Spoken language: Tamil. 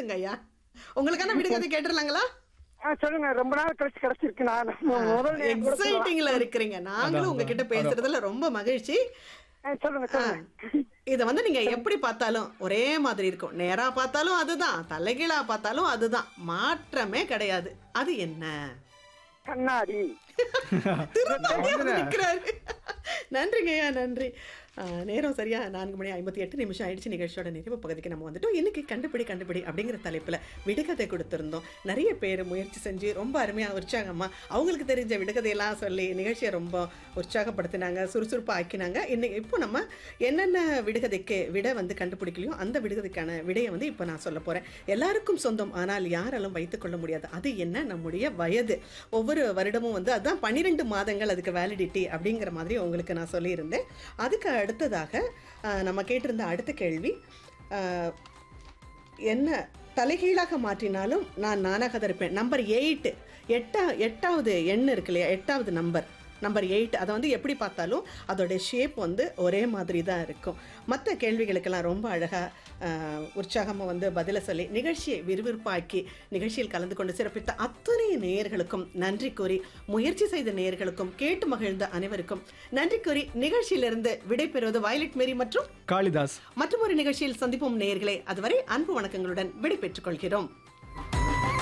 சொல்லுங்க ஐயா உங்களுக்கான விடுகதை கேட்டுடலாங்களா ஆ, சொல்லுங்க ரொம்ப நாள் கழிச்சு கிடைச்சிருக்கு நான் மு- முதல் நேரம் கூட சொல்லலாம். எக்ஸைட்டிங்ல இருக்கிறீங்க நாங்களும் உங்ககிட்ட பேசுறதுல ரொம்ப மகிழ்ச்சி ஆ, சொல்லுங்க சொல்லுங்க இத வந்து நீங்க எப்படி பார்த்தாலும் ஒரே மாதிரி இருக்கும் நேரா பார்த்தாலும் அதுதான் தலைகீழா பார்த்தாலும் அதுதான் மாற்றமே கிடையாது அது என்ன கண்ணாடி திருநங்கையா வந்து நிக்கிறாரு. நன்றிங்க ஐயா நன்றி ஆ, நேரம் சரியா நான்கு மணி ஐம்பத்தி எட்டு நிமிஷம் ஆயிடுச்சு நிகழ்ச்சியோட நிறைவு பகுதிக்கு நம்ம வந்துட்டோம் இன்னைக்கு கண்டுபிடி கண்டுபிடி அப்படிங்கிற தலைப்புல விடுகதை கொடுத்திருந்தோம் நிறைய பேர் முயற்சி செஞ்சு ரொம்ப அருமையா உற்சாகமா அவங்களுக்கு தெரிஞ்ச விடுகதையெல்லாம் சொல்லி நிகழ்ச்சியை ரொம்ப உற்சாகப்படுத்தினாங்க சுறுசுறுப்பா ஆக்கினாங்க இன்னைக்கு இப்போ நம்ம என்னென்ன விடுகதைக்கு விட வந்து கண்டுபிடிக்கலையோ அந்த விடுகதைக்கான விடையை வந்து இப்போ நான் சொல்ல போறேன் எல்லாருக்கும் சொந்தம் ஆனால் யாராலும் வைத்துக்கொள்ள முடியாது அது என்ன நம்முடைய வயது ஒவ்வொரு வருடமும் வந்து அதுதான் பன்னிரெண்டு மாதங்கள் அதுக்கு வேலிடிட்டி அப்படிங்கிற மாதிரி உங்களுக்கு நான் சொல்லியிருந்தேன் அதுக்கு அடுத்ததாக ஆஹ், நம்ம கேட்டிருந்த அடுத்த கேள்வி ஆஹ், என்ன தலைகீழாக மாற்றினாலும் நான் நானாக தான் இருப்பேன் நம்பர் எயிட்டு எட்டா எட்டாவது எண் இருக்கு இல்லையா எட்டாவது நம்பர் நம்பர் எயிட் அதை வந்து எப்படி பார்த்தாலும் அதோட ஷேப் வந்து ஒரே மாதிரி தான் இருக்கும் மற்ற கேள்விகளுக்கெல்லாம் ரொம்ப அழகாக உற்சாகமாக வந்து பதிலை சொல்லி நிகழ்ச்சியை விறுவிறுப்பாக்கி நிகழ்ச்சியில் கலந்து கொண்டு சிறப்பித்த அத்தனை நேயர்களுக்கும் நன்றி கூறி முயற்சி செய்த நேயர்களுக்கும் கேட்டு மகிழ்ந்த அனைவருக்கும் நன்றி கூறி நிகழ்ச்சியிலிருந்து விடைபெறுவது வயலட் மேரி மற்றும் காளிதாஸ் மற்றும் ஒரு நிகழ்ச்சியில் சந்திப்போம் நேயர்களே அதுவரை அன்பு வணக்கங்களுடன் விடை பெற்றுக் கொள்கிறோம்